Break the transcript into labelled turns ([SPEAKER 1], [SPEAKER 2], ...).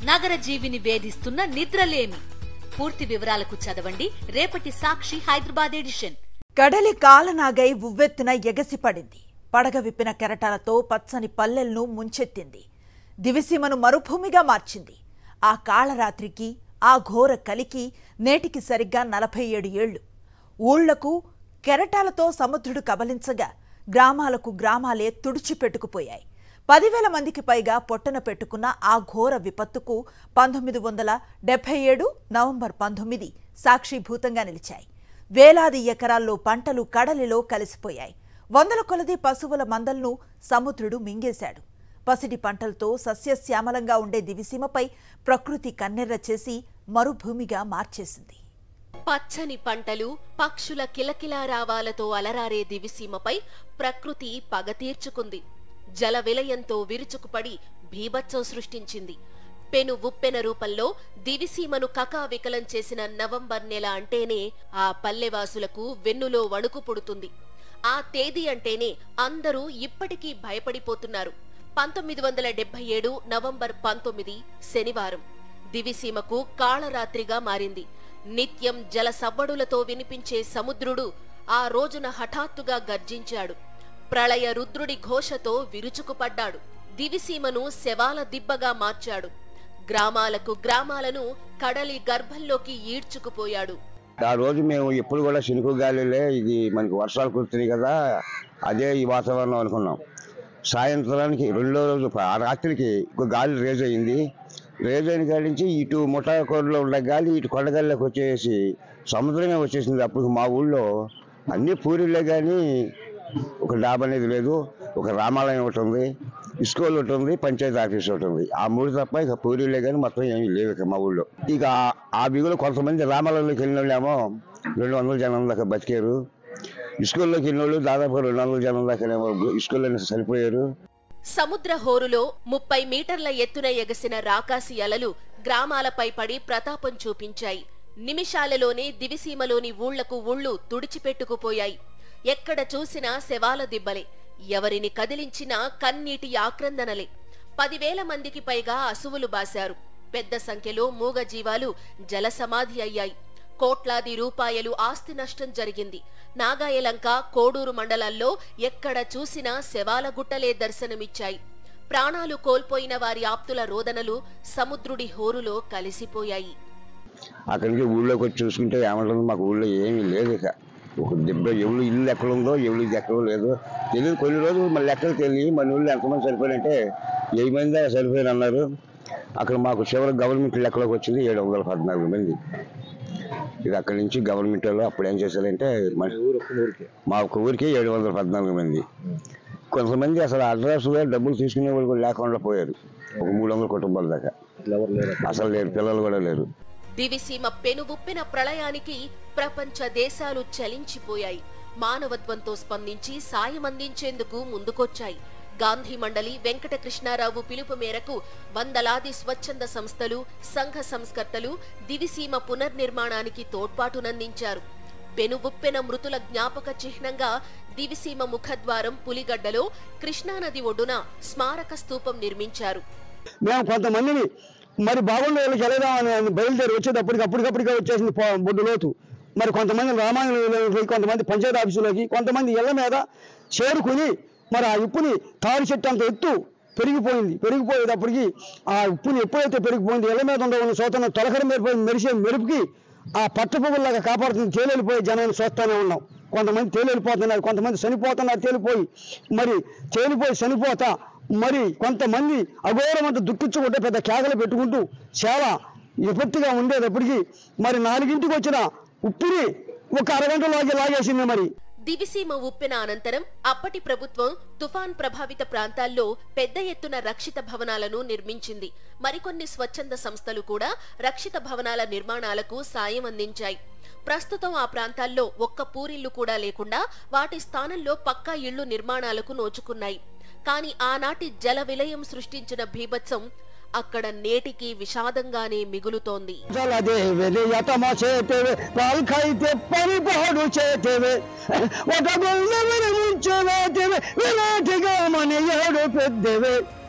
[SPEAKER 1] నగర జీవిని వేధిస్తున్న నిద్రలేమి పూర్తి వివరాలకు చదవండి రేపటి సాక్షి హైదరాబాద్ ఎడిషన్
[SPEAKER 2] కడలి కాలనాగై ఉవ్వెత్తున ఎగసిపడింది పడగ విప్పిన కెరటాలతో పచ్చని పల్లెలను ముంచెత్తింది దివిసీమను మరుభూమిగా మార్చింది ఆ కాళరాత్రికి ఆ ఘోర కలికి నేటికి సరిగ్గా నలభై ఏడు ఏళ్లు ఊళ్లకు కెరటాలతో సముద్రుడు కబలించగా గ్రామాలకు గ్రామాలే తుడిచిపెట్టుకుపోయాయి పదివేల మందికి పైగా పొట్టన పెట్టుకున్న ఆ ఘోర విపత్తుకు పంతొమ్మిది వందల డెబ్బై ఏడు నవంబర్ పంతొమ్మిది సాక్షిభూతంగా నిలిచాయి వేలాది ఎకరాల్లో పంటలు కడలిలో కలిసిపోయాయి వందల కొలది పశువుల మందలను సముద్రుడు మింగేశాడు పసిడి పంటలతో సస్యశ్యామలంగా ఉండే దివిసీమపై ప్రకృతి కన్నెర్ర చేసి మరుభూమిగా మార్చేసింది
[SPEAKER 3] పచ్చని పంటలు పక్షుల కిలకిలారావాలతో అలరారే దివిసీమపై ప్రకృతి పగ తీర్చుకుంది జల విలయంతో విరుచుకుపడి భీభత్సం సృష్టించింది పెను ఉప్పెన రూపంలో దివిసీమను కకావికలం చేసిన నవంబర్ నెల అంటేనే ఆ పల్లెవాసులకు వెన్నులో వణుకు పుడుతుంది ఆ తేదీ అంటేనే అందరూ ఇప్పటికీ భయపడిపోతున్నారు పంతొమ్మిది వందల డెబ్బై ఏడు నవంబర్ పంతొమ్మిది శనివారం దివిసీమకు కాళరాత్రిగా మారింది నిత్యం జల సవ్వడులతో వినిపించే సముద్రుడు ఆ రోజున హఠాత్తుగా గర్జించాడు ప్రళయ రుద్రుడి ఘోషతో విరుచుకుపడ్డాడు దివిసీమను శవాల దిబ్బగా మార్చాడు గ్రామాలకు గ్రామాలను కడలి గర్భంలోకి ఈడ్చుకుపోయాడు
[SPEAKER 4] ఆ రోజు మేము ఎప్పుడు కూడా శనుకు గాలిలే ఇది మనకి వర్షాలు కురుతున్నాయి కదా అదే ఈ వాతావరణం అనుకున్నాం సాయంత్రానికి రెండో రోజు ఆ రాత్రికి ఒక గాలి రేజ్ అయింది రేజ్ అయిన కాడి నుంచి ఇటు ముఠాకోడలో ఉన్న గాలి ఇటు కొండగల్లోకి వచ్చేసి సముద్రమే వచ్చేసింది అప్పుడు మా ఊళ్ళో అన్ని పూరిలే కానీ ఒక డాబా అనేది లేదు ఒక రామాలయం ఒకటి ఉంది స్కూల్ ఒకటి ఉంది పంచాయతీ ఆఫీస్ ఒకటి ఉంది ఆ మూడు తప్ప ఇక పూరిలే కానీ మొత్తం ఏమీ లేవు ఇక మా ఊళ్ళో ఇక ఆ- ఆ బిగులు కొంతమంది రామాలయంలోకి వెళ్ళిన వాళ్ళేమో రెండు వందల జనం దాకా బతికారు స్కూల్లోకి వెళ్ళిన వాళ్ళు దాదాపు రెండు వందల జనం దాకానేమో స్కూల్లో సరిపోయారు
[SPEAKER 3] సముద్ర హోరులో ముప్పై మీటర్ల ఎత్తున ఎగసిన రాకాసి అలలు గ్రామాలపై పడి ప్రతాపం చూపించాయి నిమిషాలలోనే దివిసీమలోని ఊళ్లకు ఊళ్ళు తుడిచిపెట్టుకుపోయాయి ఎక్కడ చూసినా శవాల దిబ్బలే ఎవరిని కదిలించినా కన్నీటి ఆక్రందనలే పదివేల మందికి పైగా అసువులు బాశారు పెద్ద సంఖ్యలో మూగ జీవాలు జలసమాధి అయ్యాయి కోట్లాది రూపాయలు ఆస్తి నష్టం జరిగింది నాగాయలంక కోడూరు మండలాల్లో ఎక్కడ చూసినా శవాల గుట్టలే దర్శనమిచ్చాయి ప్రాణాలు కోల్పోయిన వారి ఆప్తుల రోదనలు సముద్రుడి హోరులో కలిసిపోయాయి
[SPEAKER 4] అక్కడి నుంచి ఊళ్ళోకి వచ్చి చూసుకుంటే ఏమంటుంది మాకు ఊళ్ళో ఏమీ లేదు ఇక ఒక దెబ్బ ఎవరు ఇల్లు ఎక్కడ ఉందో ఎవరు ఇది ఎక్కడో లేదు తెలియదు కొన్ని రోజులు మళ్ళీ లెక్కలు తెలియ మన ఊళ్ళో ఎంతమంది సరిపోయారంటే వెయ్యి మంది దాకా సరిపోయారు అన్నారు అక్కడ మాకు చివరి గవర్నమెంట్ లెక్కలోకి వచ్చింది ఏడు వందల పద్నాలుగు మంది ఇది అక్కడి నుంచి గవర్నమెంట్ వాళ్ళు అప్పుడు ఏం చేశారంటే మన మా ఒక్క ఊరికి ఏడు వందల పద్నాలుగు మంది కొంతమంది అసలు అడ్రస్ డబ్బులు తీసుకునే వాళ్ళు కూడా లేకుండా పోయారు ఒక మూడు వందల కుటుంబాల దాకా అసలు లేరు పిల్లలు కూడా లేరు
[SPEAKER 3] దివిసీమ పెనువుప్పిన ప్రళయానికి ప్రపంచ దేశాలు చలించిపోయాయి మానవత్వంతో స్పందించి సాయం అందించేందుకు ముందుకొచ్చాయి గాంధీ మండలి వెంకట కృష్ణారావు పిలుపు మేరకు వందలాది స్వచ్ఛంద సంస్థలు సంఘ సంస్కర్తలు దివిసీమ పునర్నిర్మాణానికి తోడ్పాటునందించారు పెనువుప్పెన మృతుల జ్ఞాపక చిహ్నంగా దివిసీమ ముఖద్వారం పులిగడ్డలో కృష్ణానది ఒడ్డున స్మారక స్తూపం నిర్మించారు
[SPEAKER 5] మేము కొంతమందిని మరి బాగుండే వాళ్ళకి వెళదామని బయలుదేరి వచ్చేటప్పటికి అప్పటికప్పటికే వచ్చేసింది పో- బొడ్డు లోతు మరి కొంతమంది రామాయణంలోకి కొంతమంది పంచాయతీ ఆఫీసులోకి కొంతమంది ఇళ్ల మీద చేరుకుని మరి ఆ ఉప్పుని తారు చెట్టు అంత ఎత్తు పెరిగిపోయింది పెరిగిపోయేటప్పటికి ఆ ఉప్పుని ఎప్పుడైతే పెరిగిపోయింది ఇళ్ల మీద ఉండవన్న సోతన తొలకర మెరిపోయి మెరిసే మెరుపుకి ఆ పట్ట పువ్వులాగా కాపాడుతుంది తేలిపోయే జనాన్ని చూస్తూనే ఉన్నాం కొంతమంది తేలిపోతున్నారు కొంతమంది చనిపోతున్నారు తేలిపోయి మరి తేలిపోయి చనిపోతా మరి కొంతమంది అఘోరమంత దుఃఖించుకుంటే పెద్ద కేకలు పెట్టుకుంటూ చాలా విపత్తుగా ఉండేటప్పటికి మరి నాలుగింటికి వచ్చిన ఉప్పుని ఒక అరగంటలోకి లాగేసింది మరి
[SPEAKER 3] దివిసీమ ఉప్పెన అనంతరం అప్పటి ప్రభుత్వం తుఫాన్ ప్రభావిత ప్రాంతాల్లో పెద్ద ఎత్తున రక్షిత భవనాలను నిర్మించింది మరికొన్ని స్వచ్ఛంద సంస్థలు కూడా రక్షిత భవనాల నిర్మాణాలకు సాయం అందించాయి ప్రస్తుతం ఆ ప్రాంతాల్లో ఒక్క పూరిల్లు కూడా లేకుండా వాటి స్థానంలో పక్కా ఇళ్లు నిర్మాణాలకు నోచుకున్నాయి కానీ ఆనాటి జల విలయం సృష్టించిన భీభత్సం అక్కడ నేటికి విషాదంగానే మిగులుతోంది
[SPEAKER 5] జలదేవే యతమ చేతేవే పాల్కైతే పరిపాడు చేతేవే ఒక గుండెని ముంచవేతేవే విరాటిగా మన ఏడు పెద్దవే